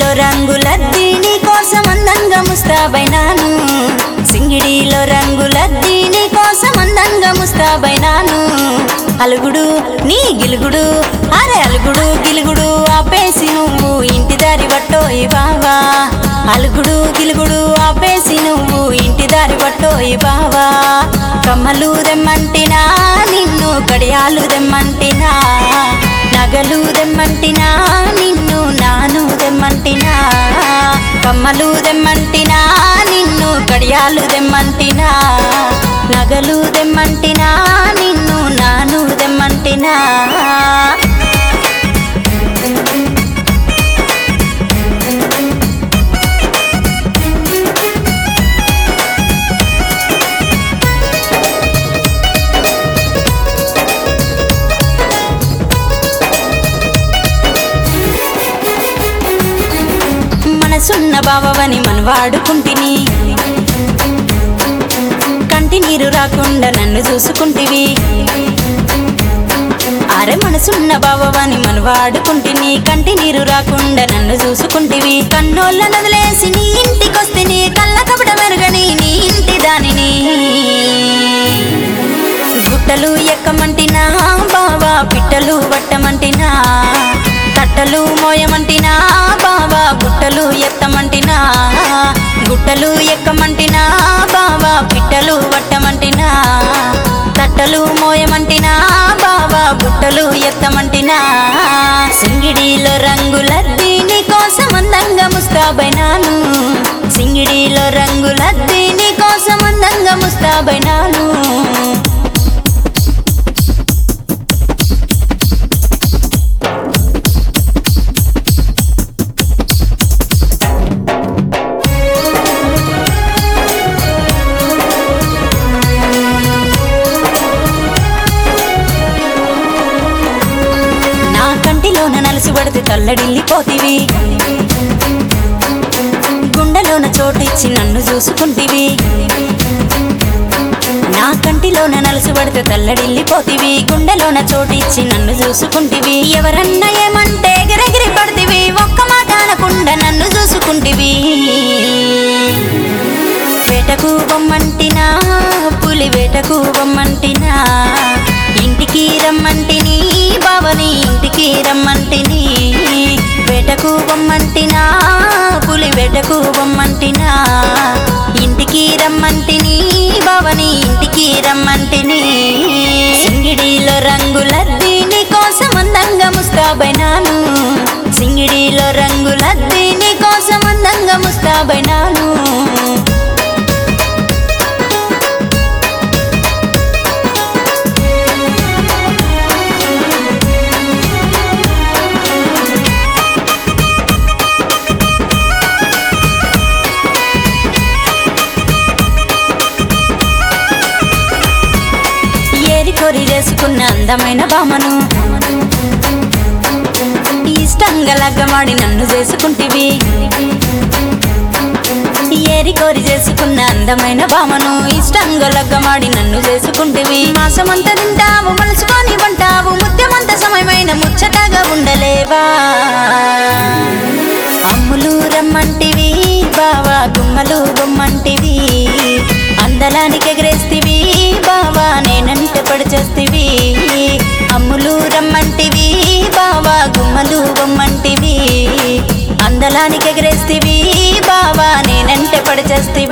రంగులద్ది నీ కోసం అందంగా ముస్తాబైనాను సింగిడిలో రంగులద్ది నీ కోసం అందంగా ముస్తాబైనాను అలుగుడు నీ గిలుగుడు అరే అలుగుడు గిలుగుడు ఆపేసి నువ్వు ఇంటి దారి పట్టోయి బావా అలుగుడు గిలుగుడు ఆపేసి నువ్వు ఇంటి దారి పట్టోయి బావా కమ్మలు దెమ్మంటినా నిన్ను కడియాలు దెమ్మంటినా నగలు దెమ్మంటినా నిన్ను నాను దెమ్మంటినా కమ్మలు దెమ్మంటినా నిన్ను కడియాలు దెమ్మంటినా నగలు దెమ్మంటినా నిన్ను నాను దెమ్మంటినా మనసున్న బావవని మనం వాడుకుంటిని కంటి నీరు రాకుండా నన్ను చూసుకుంటివి అరే మనసున్న బావవని మనం వాడుకుంటిని కంటి నీరు రాకుండా నన్ను చూసుకుంటివి కన్నోళ్ళ నదిలేసి నీ ఇంటికొస్తే నీ కళ్ళ కపట మెరుగని నీ ఇంటి దానిని గుట్టలు ఎక్కమంటినా బావా పిట్టలు పట్టమంటినా తట్టలు మోయమంటినా బావా గుట్టలు ఎత్తమంటినా గుట్టలు ఎక్కమంటినా బావా పిట్టలు పట్టమంటినా తట్టలు మోయమంటినా బావా గుట్టలు ఎత్తమంటినా సింగిడిలో రంగులద్ది నీ కోసం అందంగా ముస్తాబైనాను సింగిడిలో రంగులద్ది నీ కోసం అందంగా ముస్తాబైనాను నా కంటిలోన నలసి పడితే తల్లడిల్లిపోతివి గుండెలోన చోటిచ్చి నన్ను చూసుకుంటివి నా కంటిలోన నలసి పడితే తల్లడిల్లిపోతివి గుండెలోన చోటిచ్చి నన్ను చూసుకుంటివి ఎవరన్నా ఏమంటే ఎగిరెగిరి పడితివి ఒక్క మాట అనకుండా నన్ను చూసుకుంటివి వేటకు బొమ్మంటినా పులి వేటకు బొమ్మంటినా ఇంటికి రమ్మంటిని బావని ఇంటికి రమ్మంటిని వేటకు బొమ్మంటినా పులి వేటకు బొమ్మంటినా ఇంటికి రమ్మంటిని బావని ఇంటికి రమ్మంటిని సింగిడిలో రంగులద్ది నీ కోసం అందంగా ముస్తాబైనాను సింగిడిలో రంగులద్ది నీ కోసం అందంగా ముస్తాబైనాను ఏరి కొరి చేసుకున్న అందమైన బామను ఇష్టంగా లగ్గమాడి నన్ను చేసుకుంటివి ఏరి కోరి చేసుకున్న అందమైన బామను ఇష్టంగా లగ్గమాడి నన్ను చేసుకుంటివి మాసమంతా తింటావు మలుచుకొని ఉంటావు ముత్యమంత సమయమైన ముచ్చటగా ఉండలేవా అమ్ములు రమ్మంటివి బావా గుమ్మలు గుమ్మంటివి అందలానికి ఎగరేస్తివి బావా నేనంట పడిచేస్తివి అమ్ములు రమ్మంటివి బావా గుమ్మలు గుమ్మంటివి అందలానికి ఎగరేస్తివి బావా నేనంట పడిచేస్తివి